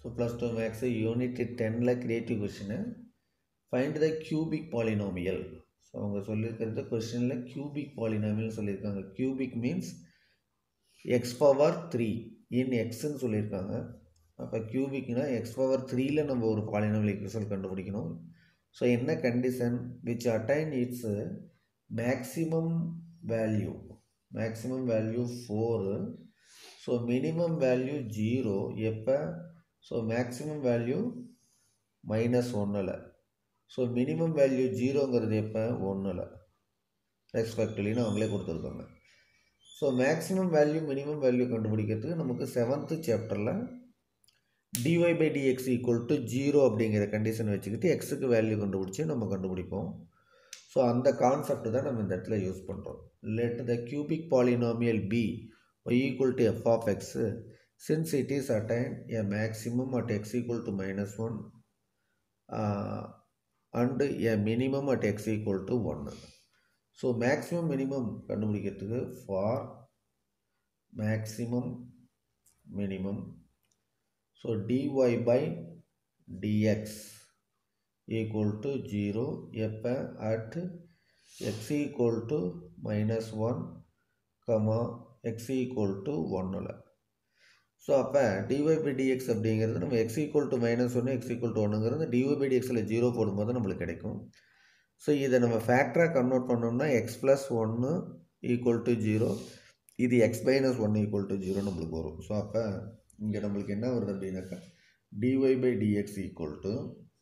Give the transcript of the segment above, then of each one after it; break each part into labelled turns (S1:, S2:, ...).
S1: so plus two maths unit டெனில் creative question find the cubic polynomial so அவங்க சொல்லியிருக்கிறது கொஷினில் கியூபிக் பாலினாமியல் சொல்லியிருக்காங்க cubic means x power three in எக்ஸ்ன்னு சொல்லியிருக்காங்க அப்போ கியூபிக்னா எக்ஸ் பவர் த்ரீல நம்ம ஒரு பாலினாமியல் ஈக்குவேஷன் கண்டுபிடிக்கணும் ஸோ என்ன condition which attain its maximum value maximum value four so minimum value zero எப்போ ஸோ மேக்ஸிமம் வேல்யூ மைனஸ் ஒன்றில் ஸோ மினிமம் வேல்யூ ஜீரோங்கிறது எப்போ ஒன்றில் ரெஸ்பெக்டிவ்லின்னு அவங்களே கொடுத்துருக்காங்க so maximum value minimum value கண்டுபிடிக்கிறதுக்கு நமக்கு செவன்த்து சாப்டரில் dy by dx equal to zero அப்படிங்கிற கண்டிஷன் வச்சுக்கிட்டு எக்ஸுக்கு வேல்யூ கண்டுபிடிச்சி நம்ம கண்டுபிடிப்போம் ஸோ அந்த கான்செப்ட் தான் நம்ம இந்த இடத்துல யூஸ் பண்ணுறோம் let the cubic polynomial be y equal to f of x since it is attain a maximum at x equal to minus one and a minimum at x equal to ஒன்று so maximum minimum கண்டுபிடிக்கிறதுக்கு for maximum minimum so dy by dx equal to zero எப்போ at x equal to minus one comma x equal to ஒன்னில் so அப்போ dy by dx அப்படிங்கிறது நம்ம x equal to minus ஒன்று x equal to ஒன்றுங்கிறது dy by டிஎக்ஸில் zero போடும்போது நம்மளுக்கு கிடைக்கும் ஸோ இதை நம்ம ஃபேக்டராக கன்வெர்ட் பண்ணோம்னா எக்ஸ் ப்ளஸ் ஒன்று ஈக்குவல் டு ஜீரோ இது x minus one equal to zero நம்மளுக்கு வரும் ஸோ அப்போ இங்கே நம்மளுக்கு என்ன வருது அப்படின்னாக்கா dy by dx equal to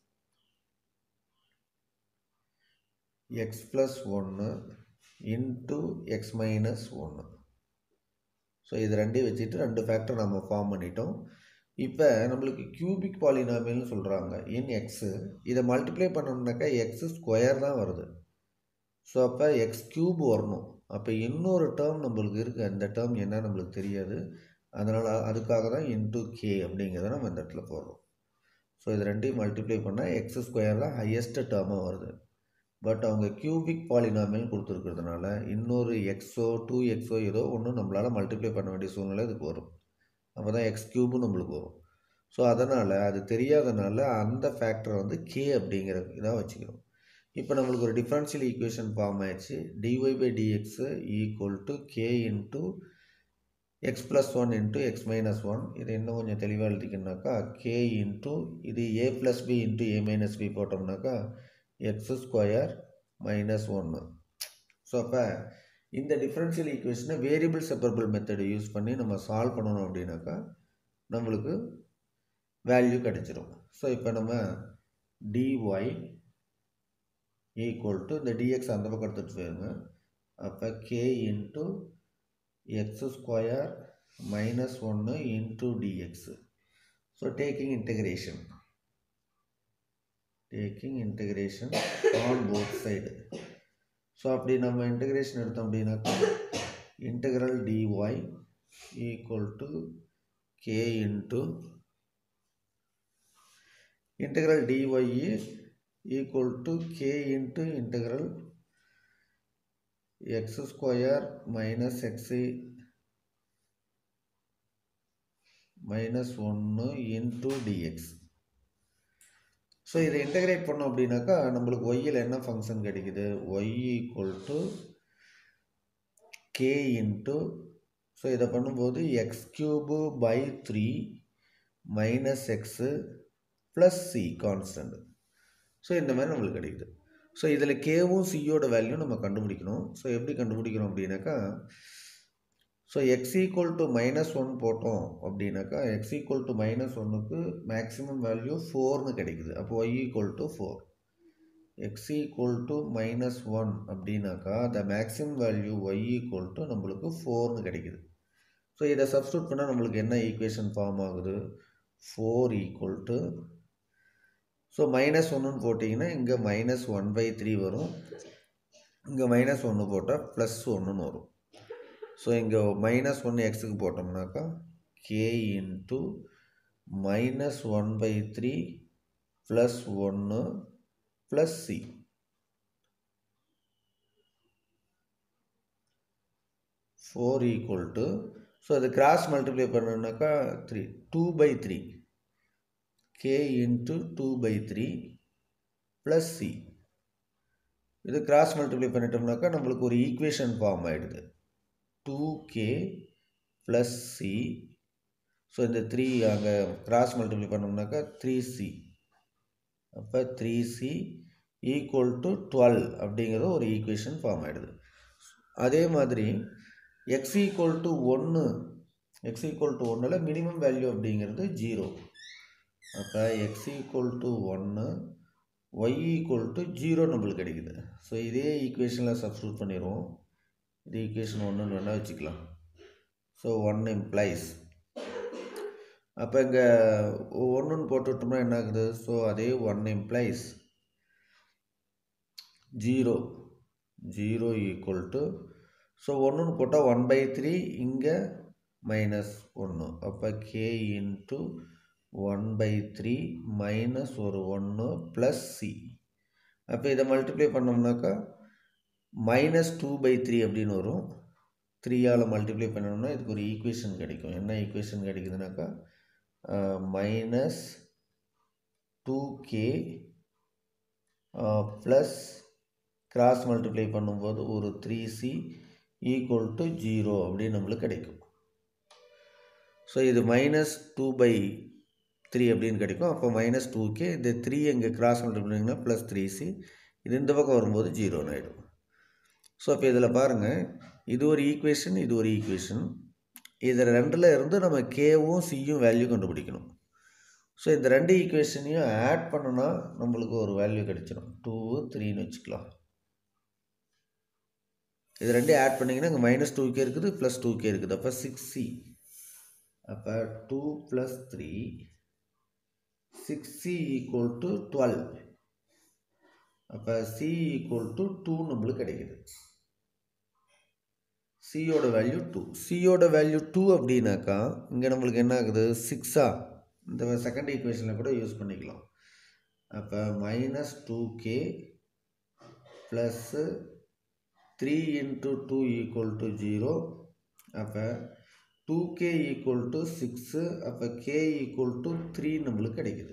S1: x plus ஒன்று இன்ட்டு எக்ஸ் மைனஸ் ஒன்று ஸோ இது ரெண்டையும் வச்சுட்டு ரெண்டு ஃபேக்டர் நம்ம ஃபார்ம் பண்ணிட்டோம் இப்போ நம்மளுக்கு கியூபிக் பாலினாமியல்னு சொல்கிறாங்க இன் எக்ஸு இதை மல்டிப்ளை பண்ணோம்னாக்கா எக்ஸு ஸ்கொயர் தான் வருது ஸோ அப்போ எக்ஸ் க்யூப் வரணும் அப்போ இன்னொரு டேர்ம் நம்மளுக்கு இருக்குது அந்த டேர்ம் என்ன நம்மளுக்கு தெரியாது அதனால் அதுக்காக தான் இன்டூ கே அப்படிங்கிறத நம்ம இந்த இடத்துல போடுறோம் ஸோ இது ரெண்டையும் மல்டிப்ளை பண்ணால் எக்ஸ் ஸ்கொயர் தான் ஹையஸ்ட் டேர்மாக வருது பட் அவங்க கியூபிக் பாலினாமியல் கொடுத்துருக்கிறதுனால இன்னொரு எக்ஸோ டூ எக்ஸோ ஏதோ ஒன்று நம்மளால் மல்டிப்ளை பண்ண வேண்டிய சூழ்நிலை இதுக்கு வரும் அப்போ தான் எக்ஸ் க்யூபும் நம்மளுக்கு வரும் ஸோ அதனால் அது தெரியாதனால அந்த ஃபேக்டரை வந்து கே அப்படிங்கிற இதாக வச்சுக்கிறோம் இப்போ நம்மளுக்கு ஒரு டிஃப்ரென்ஷியல் ஈக்குவேஷன் ஃபார்ம் ஆயிடுச்சு dy by dx equal to K into x plus one into x minus one இது இன்னும் கொஞ்சம் தெளிவாக எழுதிக்கணுனாக்கா கே இன்ட்டு இது A plus B into A minus B போட்டோம்னாக்கா எக்ஸ் ஸ்கொயர் மைனஸ் ஒன்று ஸோ அப்போ இந்த டிஃப்ரென்ஷியல் ஈக்குவேஷனை வேரியபிள் செப்பரபிள் மெத்தடை யூஸ் பண்ணி நம்ம சால்வ் பண்ணணும் அப்படின்னாக்கா நம்மளுக்கு வேல்யூ கிடச்சிரும் ஸோ இப்போ நம்ம டிஒய் ஈக்குவல் டு இந்த டிஎக்ஸ் அந்த பக்கம் எடுத்துகிட்டு போயிருங்க அப்போ K into x square minus ஒன்று into dx so taking integration taking integration on both side so அப்படி நம்ம இன்டகிரேஷன் எடுத்தோம் அப்படின்னாக்கா integral dy equal to K into integral dy is equal to k into integral x square minus x minus 1 into dx so இதை integrate பண்ணோம் அப்படின்னாக்கா நம்மளுக்கு ஒய்யில் என்ன ஃபங்க்ஷன் கிடைக்குது y equal to K into so இதை பண்ணும்போது x cube by three minus x plus C constant so இந்த மாதிரி நம்மளுக்கு கிடைக்குது ஸோ இதில் கேவும் சியோட வேல்யூ நம்ம கண்டுபிடிக்கணும் ஸோ எப்படி கண்டுபிடிக்கிறோம் அப்படின்னாக்கா so x equal to minus one போட்டோம் அப்படின்னாக்கா எக்ஸ் ஈக்குவல் டு மைனஸ் ஒன்றுக்கு மேக்ஸிமம் வேல்யூ ஃபோர்னு கிடைக்குது அப்போ y equal to four x equal to minus one அப்படின்னாக்கா the maximum value y equal to நம்மளுக்கு ஃபோர்னு கிடைக்குது ஸோ இதை சப்ஸ்டியூட் பண்ணால் நம்மளுக்கு என்ன ஈக்குவேஷன் ஃபார்ம் ஆகுது four equal to so minus ஒன்றுன்னு போட்டிங்கன்னா இங்கே மைனஸ் ஒன் பை த்ரீ வரும் இங்கே மைனஸ் ஒன்று போட்டால் ப்ளஸ் ஒன்றுன்னு வரும் ஸோ இங்கே மைனஸ் ஒன்று எக்ஸுக்கு போட்டோம்னாக்கா K into minus one by three plus ஒன்று plus C four equal to so அது கிராஸ் மல்டிப்ளை பண்ணோம்னாக்கா three two by three K into two by three plus C இது கிராஸ் மல்டிப்ளை பண்ணிட்டோம்னாக்கா நம்மளுக்கு ஒரு ஈக்குவேஷன் ஃபார்ம் ஆகிடுது two K plus C so இந்த three அங்கே கிராஸ் மல்டிப்ளை பண்ணோம்னாக்கா த்ரீ சி அப்போ three C equal to twelve அப்படிங்கிறது ஒரு ஈக்குவேஷன் ஃபார்ம் ஆகிடுது அதே மாதிரி எக்ஸ் ஈக்குவல் டு ஒன்று எக்ஸ் ஈக்குவல் டு ஒன்றில் மினிமம் வேல்யூ அப்படிங்கிறது ஜீரோ அப்போ எக்ஸ் ஈக்குவல் டு ஒன்று ஒய் ஈக்குவல் டு ஜீரோ நம்மளுக்கு கிடைக்குது ஸோ இதே ஈக்குவேஷனில் சப்ஸ்டியூட் பண்ணிடுவோம் இது ஈக்குவேஷன் ஒன்றுன்னு வேணால் வச்சுக்கலாம் ஸோ ஒன் இம்ப்ளைஸ் அப்போ இங்கே ஒன்றுன்னு போட்டுவிட்டோம்னா என்ன ஆகுது ஸோ அதே one implies zero zero equal to so ஒன்றுன்னு போட்டால் ஒன் பை த்ரீ இங்கே மைனஸ் ஒன்று அப்போ K into one by three minus ஒரு ஒன்று ப்ளஸ் சி அப்போ இதை மல்டிப்ளை பண்ணோம்னாக்கா மைனஸ் டூ பை த்ரீ அப்படின்னு வரும் த்ரீயால் மல்டிப்ளை பண்ணணும்னா இதுக்கு ஒரு ஈக்குவேஷன் கிடைக்கும் என்ன ஈக்குவேஷன் கிடைக்குதுனாக்கா minus two K plus cross multiply பண்ணும்போது ஒரு three C equal to zero அப்படின்னு நம்மளுக்கு கிடைக்கும் ஸோ இது மைனஸ் டூ பை த்ரீ அப்படின்னு கிடைக்கும் அப்போ மைனஸ் டூ கே இந்த த்ரீ இங்கே கிராஸ் மல்டிப்ளைங்கன்னா ப்ளஸ் த்ரீ சி இது இந்த பக்கம் வரும்போது ஜீரோன்னு ஆகிடும் ஸோ அப்போ இதில் பாருங்கள் இது ஒரு ஈக்குவேஷன் இது ஒரு ஈக்குவேஷன் இதில் ரெண்டில் இருந்து நம்ம கேவும் சியும் வேல்யூ கண்டுபிடிக்கணும் ஸோ இந்த ரெண்டு ஈக்குவேஷனையும் ஆட் பண்ணோன்னா நம்மளுக்கு ஒரு வேல்யூ கிடைச்சிடும் டூ த்ரீன்னு வச்சுக்கலாம் இது ரெண்டையும் ஆட் பண்ணிங்கன்னா இங்கே மைனஸ் டூ கே இருக்குது ப்ளஸ் டூ கே இருக்குது அப்போ சிக்ஸ் சி அப்போ two plus three six C equal to twelve அப்போ சி ஈக்குவல் டு டூ நம்மளுக்கு கிடைக்குது சியோட வேல்யூ டூ சியோட வேல்யூ டூ அப்படின்னாக்கா இங்கே நம்மளுக்கு என்ன ஆகுது சிக்ஸா இந்த செகண்ட் ஈக்குவேஷனில் கூட யூஸ் பண்ணிக்கலாம் அப்போ minus two K plus three into two equal to zero அப்போ two K equal to six அப்போ கே ஈக்குவல் டு த்ரீ நம்மளுக்கு கிடைக்குது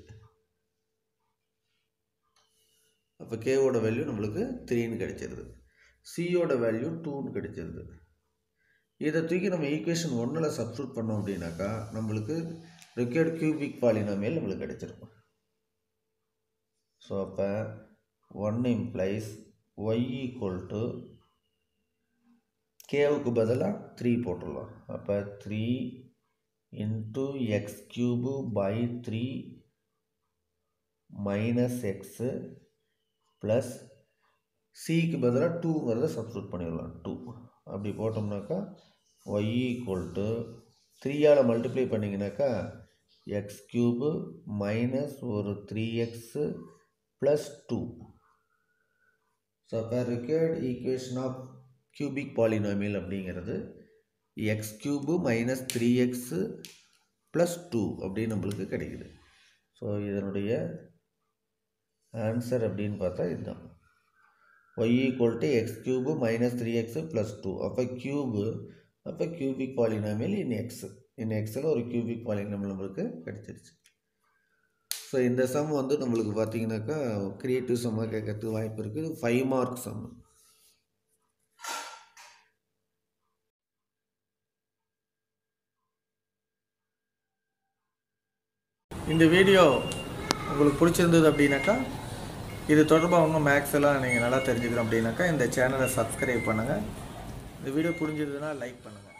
S1: அப்போ கேவோட வேல்யூ நம்மளுக்கு த்ரீன்னு கிடைச்சிருது சியோட வேல்யூ டூன்னு கிடைச்சிருது இதை தூக்கி நம்ம ஈக்குவேஷன் ஒன்றில் சப்ஸ்டியூட் பண்ணோம் அப்படின்னாக்கா நம்மளுக்கு ரிக்யர்ட் கியூபிக் பாலினாமியல் நம்மளுக்கு கிடைச்சிருக்கும் ஸோ அப்போ one implies y equal to கேவுக்கு பதிலாக த்ரீ போட்டுடலாம் அப்போ three into x cube by three minus x plus சிக்கு பதிலாக டூங்கிறத சப்ஸ்டியூட் பண்ணிடலாம் டூ அப்படி போட்டோம்னாக்கா ஒய் ஈக்குவல் டு த்ரீயால் மல்டிப்ளை பண்ணிங்கனாக்கா எக்ஸ் கியூபு மைனஸ் ஒரு three x plus two so அப்போ required equation of cubic polynomial அப்படிங்கிறது x cube minus three x plus two அப்படின்னு நம்மளுக்கு கிடைக்குது ஸோ இதனுடைய ஆன்சர் அப்படின்னு பார்த்தா இதுதான் Y equal to x cube minus three x plus two அப்போ கியூபு அப்போ cubic polynomial in x in எக்ஸில் ஒரு கியூபிக் பாலினாமியல் நம்மளுக்கு கிடச்சிருச்சு ஸோ இந்த சம் வந்து நம்மளுக்கு பார்த்தீங்கன்னாக்கா க்ரியேட்டிவ் சம்மாக கேட்கறதுக்கு வாய்ப்பு இருக்குது ஃபைவ் மார்க் சம்
S2: இந்த வீடியோ உங்களுக்கு பிடிச்சிருந்தது அப்படின்னாக்கா இது தொடர்பாக இன்னும் மேக்ஸ் எல்லாம் நீங்கள் நல்லா தெரிஞ்சுக்கணும் அப்படின்னாக்கா இந்த சேனலை சப்ஸ்கிரைப் பண்ணுங்கள் இந்த வீடியோ புரிஞ்சதுன்னா லைக் பண்ணுங்கள்